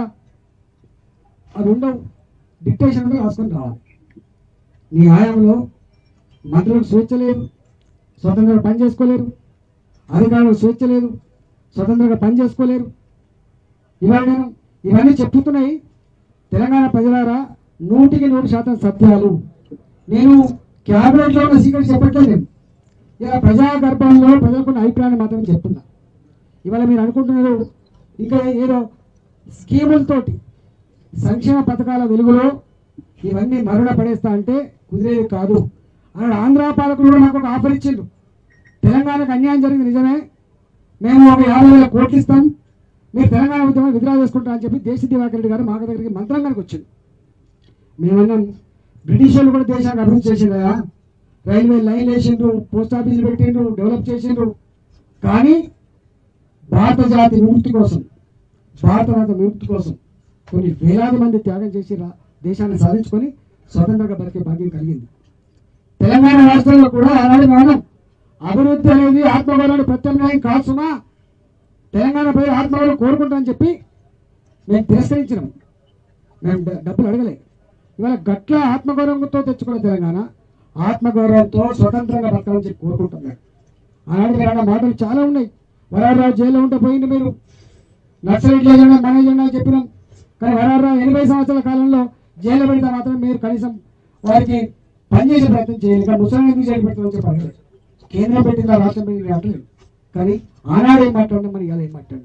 అది ఉండవు డిక్టేషన్ కూడా రాసుకొని రావాలి నీ ఆయంలో మంత్రులకు స్వేచ్ఛ లేదు స్వతంత్రంగా పని చేసుకోలేరు అధికారులకు స్వేచ్ఛ లేదు స్వతంత్రంగా పని చేసుకోలేరు ఇవాళ నేను ఇవన్నీ చెప్తున్నాయి తెలంగాణ ప్రజలారా నూటికి నూరు శాతం సత్యాలు నేను క్యాబినెట్లో ఉన్న సీక్రెట్ చెప్పట్లేదు నేను ఇలా ప్రజా గర్భంలో ప్రజలకు అభిప్రాయాన్ని మాత్రం చెప్తున్నా ఇవాళ మీరు అనుకుంటున్నారు ఇంకా ఏదో స్కీములతోటి సంక్షేమ పథకాల వెలుగులో ఇవన్నీ మరుణ పడేస్తా అంటే కుదిరేది కాదు అన్నాడు ఆంధ్ర పాలకులు కూడా నాకు ఒక ఆఫర్ ఇచ్చిండు తెలంగాణకు అన్యాయం జరిగింది నిజమే మేము ఒక యాభై వేల కోట్లు ఇస్తాం మీరు తెలంగాణ ఉద్యమం విత్డ్రా చేసుకుంటా అని చెప్పి దేశ దివాకర్ రెడ్డి గారు మా దగ్గరికి మంత్రాంగానికి వచ్చింది మేమన్నాం బ్రిటిష్ వాళ్ళు కూడా దేశాన్ని అభివృద్ధి చేసిండు కదా రైల్వే లైన్ వేసిండ్రు పోస్ట్ ఆఫీసులు పెట్టిండ్రు డెవలప్ చేసిండ్రు కానీ భారత జాతి విముక్తి కోసం భారత జాతి విముక్తి కోసం కొన్ని వేలాది మంది త్యాగం చేసి రా- దేశాన్ని సాధించుకొని స్వతంత్రంగా బతికే భాగ్యం కలిగింది తెలంగాణ రాష్ట్రంలో కూడా ఆనాడు మనం అభివృద్ధి అనేది ఆత్మగౌరవాన్ని ప్రత్యామ్నాయం కాదు సుమా తెలంగాణ ప్రజలు ఆత్మగౌరవం కోరుకుంటామని చెప్పి మేము తిరస్కరించినాం మేము డ- డబ్బులు అడగలే ఇవాళ గట్ల ఆత్మగౌరవంతో తెచ్చుకున్న తెలంగాణ ఆత్మగౌరవంతో స్వతంత్రంగా బతకాలని చెప్పి కోరుకుంటున్నాడు ఆనాడు మీరు అన్న మాటలు చాలా ఉన్నాయి వరారావు జైల్లో ఉంటే పోయింది మీరు నక్సలైట్లు ఏజెండా మన ఏజెండా అని చెప్పినాం కానీ వరారావు ఎనభై సంవత్సరాల కాలంలో జైల్లో పెడితే మాత్రం మీరు కనీసం వారికి పనిచేసే ప్రయత్నం చేయాలి ఇంకా ముసలి ఎందుకు జైలు పెట్టాలని చెప్పి అడగలేదు కేంద్రం పెట్టిందా రాష్ట్రం పెట్టింది అంటలేదు కానీ ఆనాడు ఏం మాట్లాడినా మరి ఇవాళ ఏం మాట్లాడినా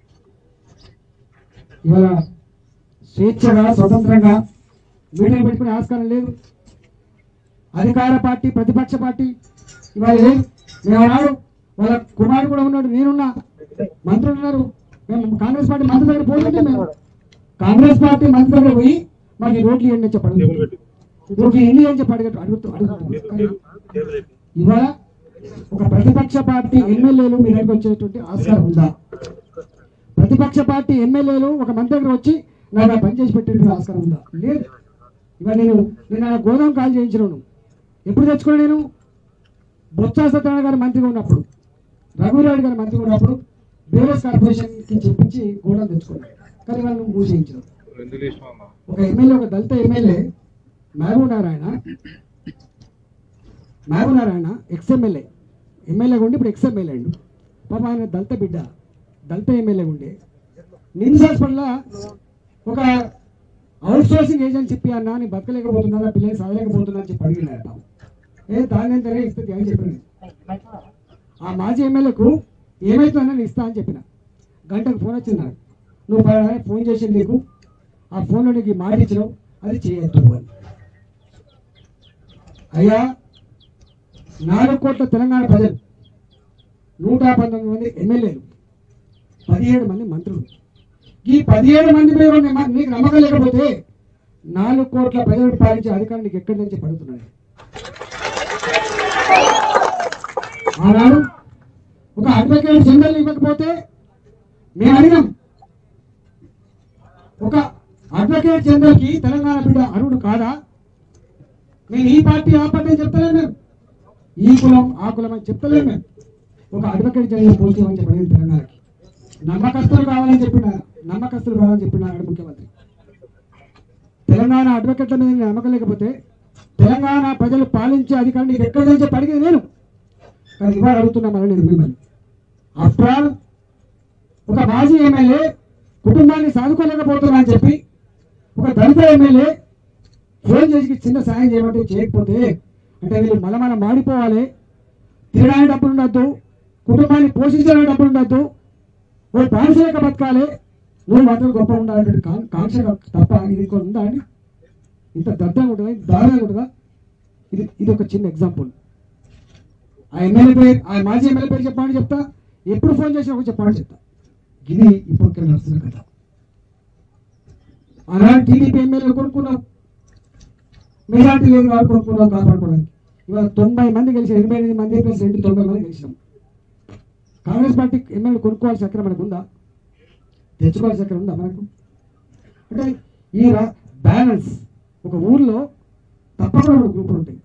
ఇవాళ స్వేచ్ఛగా స్వతంత్రంగా మీటింగ్ పెట్టుకునే ఆస్కారం లేదు అధికార పార్టీ ప్రతిపక్ష పార్టీ ఇవాళ లేదు మేము ఆనాడు వాళ్ళ కుమారుడు కూడా ఉన్నాడు నేనున్నా మంత్రులు ఉన్నారు మేము కాంగ్రెస్ పార్టీ మంత్రి దగ్గర పోతుంటే మేము కాంగ్రెస్ పార్టీ మంత్రి దగ్గర పోయి మాకు ఈ రోడ్లు ఇవ్వండి అని చెప్పి అడుగుతున్నాం రోడ్లు ఎన్ని అని చెప్పి అడుగుతూ అడుగుతూ అడుగుతున్నాం కానీ ఇవాళ ఒక ప్రతిపక్ష పార్టీ ఎమ్మెల్యేలు మీ దగ్గరికి వచ్చేటువంటి ఆస్కారం ఉందా ప్రతిపక్ష పార్టీ ఎమ్మెల్యేలు ఒక మంత్రి దగ్గర వచ్చి నాకు ఆ పని చేసి పెట్టేటువంటి ఆస్కారం ఉందా లేదు ఇవాళ నేను నేను ఆ గోదాం కాల్ చేయించినాను ఎప్పుడు తెచ్చుకున్నా నేను బొత్స సత్యనారాయణ గారు మంత్రిగా ఉన్నప్పుడు రఘువీరాడు గారు మంత్రిగా ఉన్నప్పుడు బేరస్ కార్పొరేషన్కి చెప్పించి గోడౌన్ తెచ్చుకున్నాను కానీ వాళ్ళు మూసేయించారు ఒక ఎమ్మెల్యే ఒక దళిత MLA Mahabub Narayana Mahabub Narayana ex MLA ఎమ్మెల్యేగా ఉండి ఇప్పుడు ఎక్స్ ఎమ్మెల్యే అండు పాప ఆయన దళిత బిడ్డ దళిత ఎమ్మెల్యే ఉండే నిమ్స్ హాస్పిటల్లో ఒక అవుట్ సోర్సింగ్ ఏజెంట్ చెప్పి అన్న నేను బతకలేకపోతున్నా పిల్లలు చదవలేకపోతున్నా అని చెప్పి అడిగినారు పాపం ఏ దాని ఎంత ఇస్తుంది అని చెప్పాను ఆ మాజీ ఎమ్మెల్యేకు ఏమైతుందని నేను ఇస్తా అని చెప్పిన గంటకు ఫోన్ వచ్చింది నాకు నువ్వు పలానా ఫోన్ చేసింది నీకు ఆ ఫోన్లో నీకు ఈ మాట ఇచ్చినావు అది చేయొద్దు అని అయ్యా నాలుగు కోట్ల తెలంగాణ ప్రజలు నూట పంతొమ్మిది మంది ఎమ్మెల్యేలు పదిహేడు మంది మంత్రులు ఈ పదిహేడు మంది మీద ఉన్న- నీకు నమ్మకం లేకపోతే నాలుగు కోట్ల ప్రజలను పాలించే అధికారం నీకు ఎక్కడి నుంచి పడుతున్నాయి ఆనాడు ఒక అడ్వకేట్ జనరల్ ఇవ్వకపోతే మేము అడిగాం ఒక అడ్వకేట్ జనరల్ కి తెలంగాణ బిడ్డ అర్హుడు కాదా నేను ఈ పార్టీ ఆ పార్టీ అని చెప్తలేము మేము ఈ కులం ఆ కులం అని చెప్తలేము మేము ఒక అడ్వకేట్ జనరల్ పోస్ట్ చేయమని చెప్పలేదు తెలంగాణకి నమ్మకస్తులు కావాలని చెప్పిన నమ్మకస్తులు కావాలని చెప్పినాడు ముఖ్యమంత్రి తెలంగాణ అడ్వకేట్ల మీద నీకు నమ్మకం లేకపోతే తెలంగాణ ప్రజలు పాలించే అధికారం నీకు ఎక్కడి నుంచి చెప్పి అడిగేది నేను కానీ ఇవాళ అడుగుతున్నా మళ్ళీ నేను మిమ్మల్ని ఆఫ్టర్ ఆల్ ఒక మాజీ ఎమ్మెల్యే కుటుంబాన్ని సాదుకోలేకపోతున్నా అని చెప్పి ఒక దళిత ఎమ్మెల్యే ఫోన్ చేసి చిన్న సాయం చేయమంటే చేయకపోతే అంటే వీళ్ళు మలమల మాడిపోవాలి తినడానికి డబ్బులు ఉండద్దు కుటుంబాన్ని పోషించడానికి డబ్బులు ఉండద్దు ఓ పారిశ్రామిక బతకాలి నువ్వు మాత్రం గొప్ప ఉండాలంటే కా- కాంక్ష తప్ప ఇది ఇంకో ఉందా అండి ఇంత దర్దంగా ఉంటుందా ఇంత దారుణంగా ఉంటుందా ఇది ఇది ఒక చిన్న ఎగ్జాంపుల్ ఆ ఎమ్మెల్యే పేరు ఆ మాజీ ఎమ్మెల్యే పేరు చెప్పమని చెప్తా ఎప్పుడు ఫోన్ చేసినా ఒక చెప్పమని చెప్తా ఇది ఇప్పుడు నడుస్తున్న కథ ఆనాడు టీడీపీ ఎమ్మెల్యేలు కొనుక్కున్నాం మెజార్టీ లేదు వాళ్ళు కొనుక్కున్నాం కాపాడుకోవడానికి ఇవాళ తొంభై మంది గెలిచారు ఎనభై ఎనిమిది మంది ప్లస్ రెండు తొంభై మంది గెలిచాం కాంగ్రెస్ పార్టీ ఎమ్మెల్యే కొనుక్కోవాల్సిన అక్కడ మనకు ఉందా తెచ్చుకోవాల్సిన అక్కడ ఉందా మనకు అంటే ఈ బ్యాలెన్స్ ఒక ఊర్లో తప్పకుండా రెండు గ్రూపులు ఉంటాయి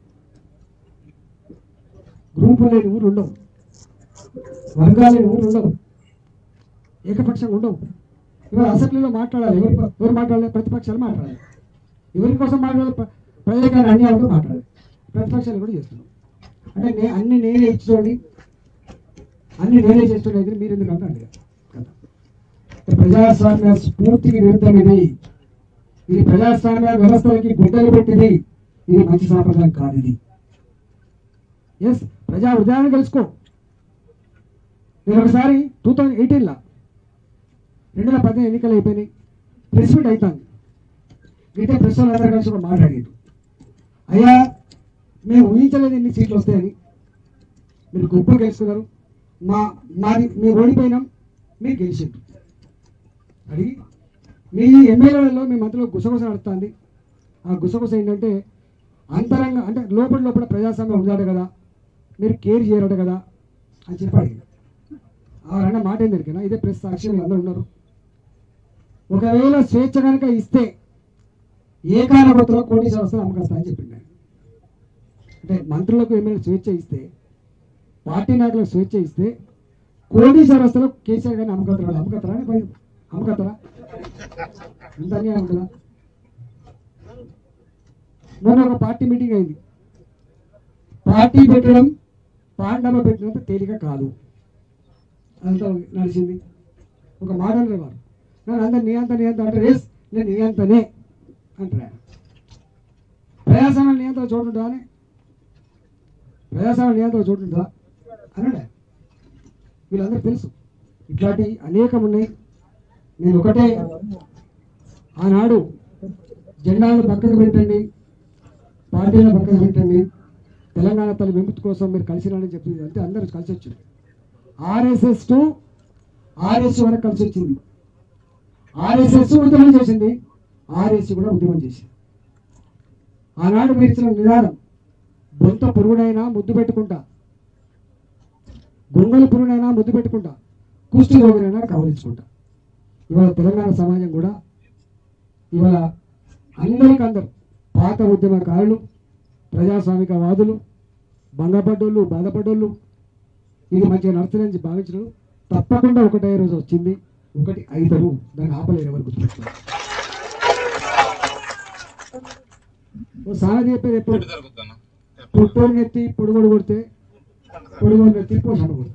గ్రూపులు లేని ఊరు ఉండవు వర్గాలు లేని ఊరు ఉండవు ఏకపక్షంగా ఉండవు ఇవాళ అసెంబ్లీలో మాట్లాడాలి ఎవరు ఎవరు మాట్లాడాలి ప్రతిపక్షాలు మాట్లాడాలి ఎవరి కోసం మాట్లాడాలి ప్ర- ప్రజలకైనా అన్యాయంతో మాట్లాడాలి ప్రతిపక్షాలు కూడా చేస్తున్నాం అంటే నే అన్ని నేనే ఇచ్చుకోండి అన్ని నేనే చేస్తుండే మీరు ఎందుకు అంటే కదా ప్రజాస్వామ్య స్ఫూర్తికి విరుద్ధం ఇది ఇది ప్రజాస్వామ్య వ్యవస్థలకి గుడ్డలు పెట్టింది ఇది మంచి సాంప్రదాయం కాదు ఇది ఎస్ ప్రజా హృదయాన్ని తెలుసుకో నేను ఒకసారి టూ థౌజండ్ ఎయిటీన్లో రెండు వేల పదిహేను ఎన్నికలు అయిపోయినాయి ప్రెస్ మీట్ అవుతాను గిట్టే ప్రెస్ వాళ్ళందరూ కలిసి ఒక మాట్లాడారు అయ్యా మేము ఊహించలేదు ఎన్ని సీట్లు వస్తాయని మీరు గొప్పలు గెలుచుకున్నారు మా మాది మేము ఓడిపోయినాం మీరు గెలిచిండ్రు అడిగి మీ ఎమ్మెల్యేలలో మీ మంత్రిలో గుసగుస నడుస్తుంది ఆ గుసగుస ఏంటంటే అంతరంగ అంటే లోపల లోపల ప్రజాస్వామ్యం ఉందాడు కదా మీరు కేర్ చేయరట కదా అని చెప్పి అడిగింది ఆ రన్న మాట ఏంది ఎరికేనా ఇదే ప్రెస్ సాక్షి మీరు అందరూ ఉన్నారు ఒకవేళ స్వేచ్ఛ కనుక ఇస్తే ఏ కారణపత్రం కోటి సంవత్సరాలు అమ్మకస్తా అని చెప్పింది ఆయన. అంటే మంత్రులకు ఎమ్మెల్యే స్వేచ్ఛ ఇస్తే పార్టీ నాయకులకు స్వేచ్ఛ ఇస్తే కోటి సంవత్సరాలు కేసీఆర్ గారిని అమ్మకత్తరా అమ్మకత్తరా అని భయం. అమ్మకత్తరా ఇంత అన్యాయం ఉంటుందా మొన్న ఒక పార్టీ మీటింగ్ అయింది పార్టీ పెట్టడం పాండవ పెట్టినంత తేలిక కాదు అంతా నడిచింది ఒక మాట అనేవారు నేను అంత నీ అంత నీ అంత అంటే రేస్ నేను నీ అంతనే అంటారు ఆయన ప్రయాసమైన నీ అంత చోటుంటా అని ప్రయాసమైన నీ అంత చోటుంటా అన్నాడు వీళ్ళందరూ తెలుసు ఇట్లాంటి అనేకం ఉన్నాయి నేను ఒకటే ఆనాడు జెండాలు పక్కకు పెట్టండి పార్టీలను పక్కకు పెట్టండి తెలంగాణ తల్లి విముక్తి కోసం మీరు కలిసి రండి అని చెప్పింది అంటే అందరూ కలిసి వచ్చింది ఆర్ఎస్ఎస్ టు ఆర్ఎస్ వరకు కలిసి వచ్చింది ఆర్ఎస్ఎస్ ఉద్యమం చేసింది ఆర్ఎస్ కూడా ఉద్యమం చేసింది ఆనాడు మీరు ఇచ్చిన నిదానం బొంత పురుగునైనా ముద్దు పెట్టుకుంటా గొంగళి పురుగునైనా ముద్దు పెట్టుకుంటా కుష్టి రోగునైనా కవలించుకుంటా ఇవాళ తెలంగాణ సమాజం కూడా ఇవాళ అందరికందరు పాత ఉద్యమకారులు ప్రజాస్వామికవాదులు భంగపడ్డోళ్ళు బాధపడ్డోళ్ళు ఇది మంచిగా నడుస్తుందని భావించడం తప్పకుండా ఒకటే రోజు వచ్చింది ఒకటి ఐదరు దాన్ని ఆపలేరు ఎవరు గుర్తుపెట్టుకోవాలి ఓ సామెత చెప్పేది ఎప్పుడు పుట్టోడు నెత్తి పొడుగోడు కొడితే పొడుగోడు నెత్తి పోషణ కొడుతుంది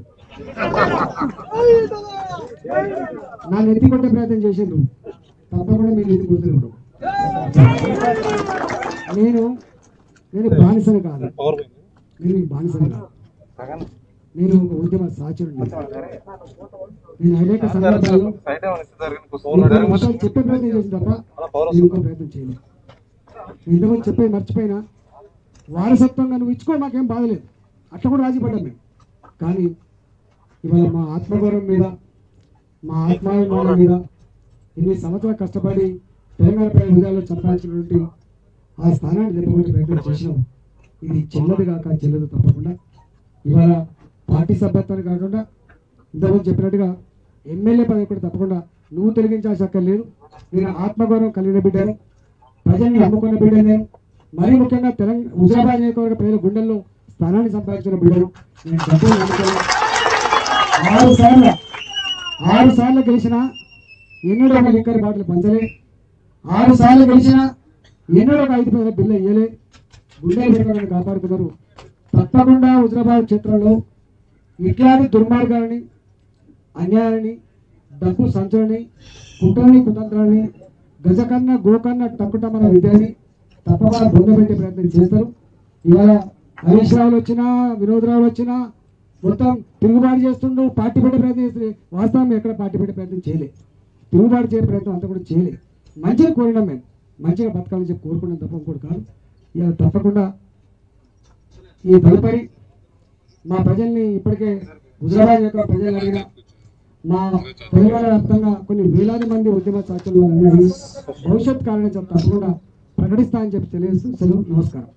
నా నెత్తి కొట్టే ప్రయత్నం చేసిండ్రు తప్పకుండా మీరు నెత్తి కొడుతున్నారు నేను నేను బానిసను కాదు నేను మీకు బానిసని కాదు నేను ఒక ఉద్యమ సాచుడిని నేను అనేక సందర్భాల్లో ఇంకొక విషయాలు చెప్పే ప్రయత్నం చేసిన తప్ప నేను ఇంకో ప్రయత్నం చేయలేదు నేను ఇంతకుముందు చెప్పేది మర్చిపోయినా వారసత్వంగా నువ్వు ఇచ్చుకో మాకేం బాధలేదు అట్లా కూడా రాజీ పడ్డాం మేము కానీ ఇవాళ మా ఆత్మగౌరవం మీద మా ఆత్మాభిమానం మీద ఇన్ని సంవత్సరాలు కష్టపడి తెలంగాణ ప్రజల హృదయాల్లో సంపాదించినటువంటి ఆ స్థానాన్ని నిలబడే ప్రయత్నం చేసినాం ఇది చెల్లదు కాక చెల్లదు తప్పకుండా ఇవాళ పార్టీ సభ్యత్వాన్ని కాకుండా ఇంతకుముందు చెప్పినట్టుగా ఎమ్మెల్యే పదవి కూడా తప్పకుండా నువ్వు తొలగించాల్సి అక్కర్లేదు నేను ఆత్మగౌరవం కలిగిన బిడ్డను ప్రజల్ని నమ్ముకున్న బిడ్డ నేను మరీ ముఖ్యంగా తెలంగాణ హుజరాబాద్ నియోజకవర్గ ప్రజల గుండెల్లో స్థానాన్ని సంపాదించిన బిడ్డను నేను డబ్బులు నమ్ముకోను ఆరు సార్లు ఆరు సార్లు గెలిచిన ఎన్నడూ ఒక లిక్కర్ బాటిల్ పంచలే ఆరు సార్లు గెలిచిన ఎన్నడూ ఒక ఐదు పదుల బిల్లు వేయలే గుండెలు పెట్టుకోవడానికి కాపాడుతున్నారు తప్పకుండా హుజరాబాద్ క్షేత్రంలో ఇట్లాంటి దుర్మార్గాలని అన్యాయాన్ని డబ్బు సంచులని కుట్రని కుతంత్రాన్ని గజకన్న గోకన్న టక్కుటమన విద్యని తప్పకుండా బొందబెట్టే ప్రయత్నం చేస్తారు ఇవాళ హరీష్ రావులు వచ్చినా వినోద్ రావులు వచ్చినా మొత్తం తిరుగుబాటు చేస్తుండు పార్టీ పెట్టే ప్రయత్నం చేస్తుంది వాస్తవం ఎక్కడ పార్టీ పెట్టే ప్రయత్నం చేయలే తిరుగుబాటు చేసే ప్రయత్నం అంతా కూడా చేయలే మంచిగా కోరినాం మేము మంచిగా బతకాలని చెప్పి కోరుకున్నాం తప్ప ఇంకోటి కాదు ఇక తప్పకుండా ఈ తదుపరి మా ప్రజల్ని ఇప్పటికే హుజరాబాద్ యొక్క ప్రజలు అడిగిన మా తెలంగాణ వ్యాప్తంగా కొన్ని వేలాది మంది ఉద్యమ సాక్షులు అడిగి భవిష్యత్ కారణం చెప్పి తప్పకుండా ప్రకటిస్తా అని చెప్పి తెలియజేస్తూ సెలవు నమస్కారం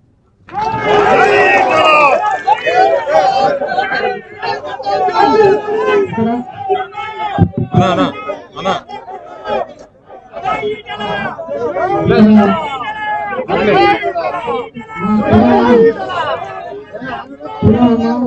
ఇక్కడ మా పురాణ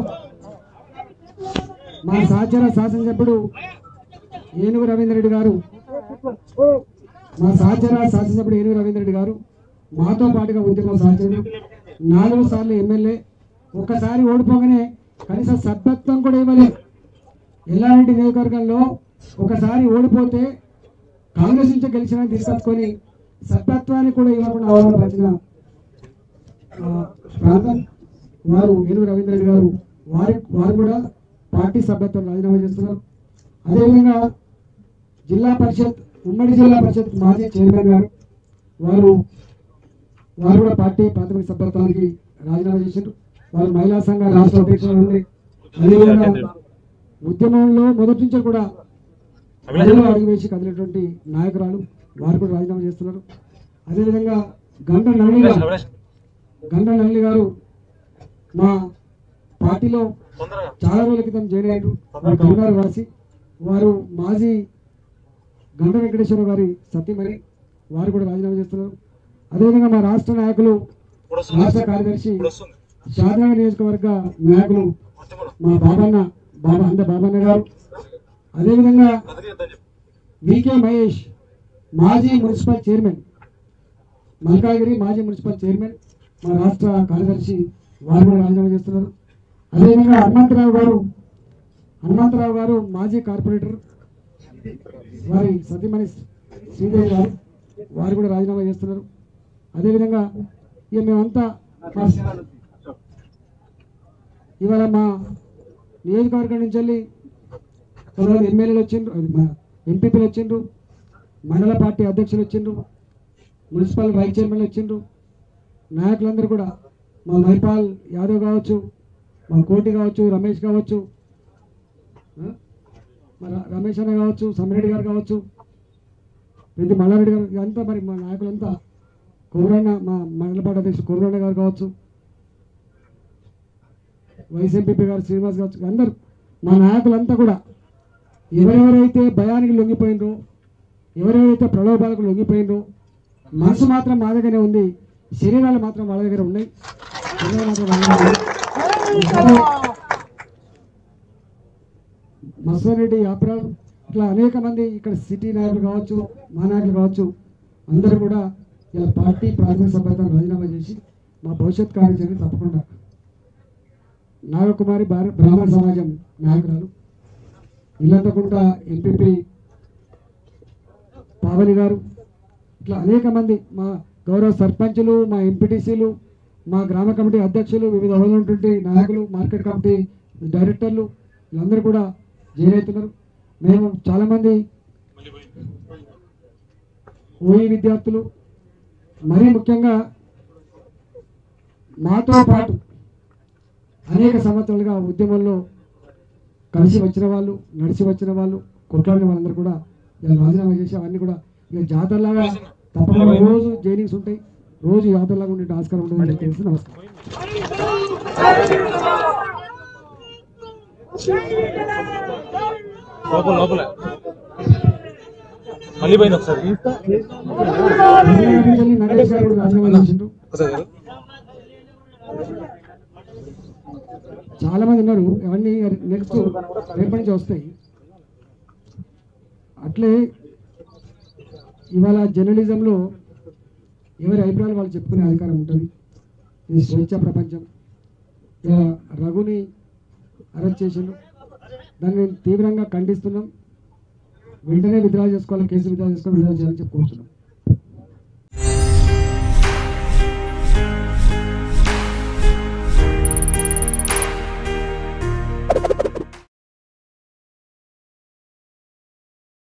మా సహచర శాసనసభ్యుడు ఏనుగు రవీంద్ర రెడ్డి గారు మా సహచర శాసనసభ్యుడు ఏనుగు రవీంద్ర రెడ్డి గారు మాతో పాటుగా ఉద్యమం సాధ్యుడు నాలుగు సార్లు ఎమ్మెల్యే ఒక్కసారి ఓడిపోగానే కనీసం సభ్యత్వం కూడా ఇవ్వలేదు ఎల్లారెడ్డి నియోజకవర్గంలో ఒకసారి ఓడిపోతే కాంగ్రెస్ నుంచి గెలిచిన తీసుకొచ్చుకొని సభ్యత్వాన్ని కూడా ఇవ్వకుండా అవమానపరిచిన ఆ, ప్రాంతం వారు ఏనుగు రవీంద్ర రెడ్డి గారు వారి వారు కూడా పార్టీ సభ్యత్వం రాజీనామా చేస్తున్నారు అదేవిధంగా జిల్లా పరిషత్ ఉమ్మడి జిల్లా పరిషత్ మాజీ చైర్మన్ గారు వారు వారు కూడా పార్టీ ప్రాథమిక సభ్యత్వానికి రాజీనామా చేశారు వారు మహిళా సంఘ రాష్ట్ర అధ్యక్షులు ఉంది అదేవిధంగా ఉద్యమంలో మొదటి నుంచి కూడా ప్రజలు అడుగు వేసి కదిలేటువంటి నాయకురాలు వారు కూడా రాజీనామా చేస్తున్నారు అదేవిధంగా గంట నళిని గారు గంట నళిని గారు మా పార్టీలో చాలా రోజుల క్రితం జాయిన్ అయ్యారు వారు కవిగారు రాసి వారు మాజీ గంట వెంకటేశ్వర గారి సత్యమణి వారు కూడా రాజీనామా చేస్తున్నారు అదేవిధంగా మా రాష్ట్ర నాయకులు రాష్ట్ర కార్యదర్శి షాద్నగర్ నియోజకవర్గ నాయకులు మా బాబన్న బాబా అంద బాబన్న గారు అదేవిధంగా వికే మహేష్ మాజీ మున్సిపల్ చైర్మన్ మల్కాగిరి మాజీ మున్సిపల్ చైర్మన్ మా రాష్ట్ర కార్యదర్శి వారు కూడా రాజీనామా చేస్తున్నారు అదేవిధంగా హనుమంతరావు గారు హనుమంతరావు గారు మాజీ కార్పొరేటర్ వారి సతీమణి శ్రీదేవి గారు వారు కూడా రాజీనామా చేస్తున్నారు అదేవిధంగా ఇక మేమంతా మా- ఇవాళ మా నియోజకవర్గం నుంచి వెళ్ళి కొంతమంది ఎమ్మెల్యేలు వచ్చిండ్రు అది మా ఎంపీపీలు వచ్చిండ్రు మండల పార్టీ అధ్యక్షులు వచ్చిండ్రు మున్సిపల్ వైస్ చైర్మన్లు వచ్చిండ్రు నాయకులందరూ కూడా మా మైపాల్ యాదవ్ కావచ్చు మా కోటి కావచ్చు రమేష్ కావచ్చు ఆ? మా ర- రమేష్ అన్న కావచ్చు సమ్మిరెడ్డి గారు కావచ్చు పెద్ద మల్లారెడ్డి గారు ఇదంతా మరి మా నాయకులంతా కోరన్న మా మండల పార్టీ అధ్యక్షుడు కోరన్న గారు కావచ్చు వైస్ ఎంపీపీ గారు శ్రీనివాస్ గారు అందరు మా నాయకులంతా కూడా ఎవరెవరైతే భయానికి లొంగిపోయినరో ఎవరెవరైతే ప్రలోభాలకు లొంగిపోయినరో మనసు మాత్రం మా దగ్గరే ఉంది శరీరాలు మాత్రం వాళ్ళ దగ్గర ఉన్నాయి శరీరాలు మాత్రం వాళ్ళ దగ్గర ఉన్నాయి. అదే మసూర్ రెడ్డి అప్రాల్ ఇట్లా అనేక మంది ఇక్కడ సిటీ నాయకులు కావచ్చు మా నాయకులు కావచ్చు అందరూ కూడా ఇలా పార్టీ ప్రాథమిక సభ్యత్వం రాజీనామా చేసి మా భవిష్యత్ కార్యాచరణ తప్పకుండా నాగకుమారి భార- బ్రాహ్మణ సమాజం నాయకురాలు ఇల్లంతకుంట ఎంపీపీ పావని గారు ఇట్లా అనేక మంది మా గౌరవ సర్పంచులు మా ఎంపీటీసీలు మా గ్రామ కమిటీ అధ్యక్షులు వివిధ హోదాలో ఉన్నటువంటి నాయకులు మార్కెట్ కమిటీ డైరెక్టర్లు వీళ్ళందరూ కూడా జైన్ అవుతున్నారు మేము చాలామంది ఓయి విద్యార్థులు మరీ ముఖ్యంగా మాతో పాటు అనేక సంవత్సరాలుగా ఉద్యమంలో కలిసి వచ్చిన వాళ్ళు నడిచి వచ్చిన వాళ్ళు కొట్లాడిన వాళ్ళందరూ కూడా ఇలా రాజీనామా చేసి అవన్నీ కూడా ఇక జాతరలాగా తప్పకుండా రోజు జైనింగ్స్ ఉంటాయి రోజు జాతరలాగా ఉండే ఆస్కారం ఉంటుంది అని తెలిసి నమస్కారం లోపల లోపల మళ్ళీ పోయిన ఒకసారి అభినందనలు నరేష్ గారు కూడా రాజీనామా చేసిండ్రు ఒకసారి గారు. చాలా మంది ఉన్నారు అవన్నీ నెక్స్ట్ రేపటి నుంచి వస్తాయి అట్లే ఇవాళ జర్నలిజంలో ఎవరి అభిప్రాయాలు వాళ్ళు చెప్పుకునే అధికారం ఉంటుంది ఇది స్వేచ్ఛ ప్రపంచం ఇలా రఘుని అరెస్ట్ చేసిండు దాన్ని మేము తీవ్రంగా ఖండిస్తున్నాం వెంటనే విత్డ్రా చేసుకోవాలి కేసు విత్డ్రా చేసుకోవాలి విత్డ్రా చేయాలని చెప్పి కోరుతున్నాం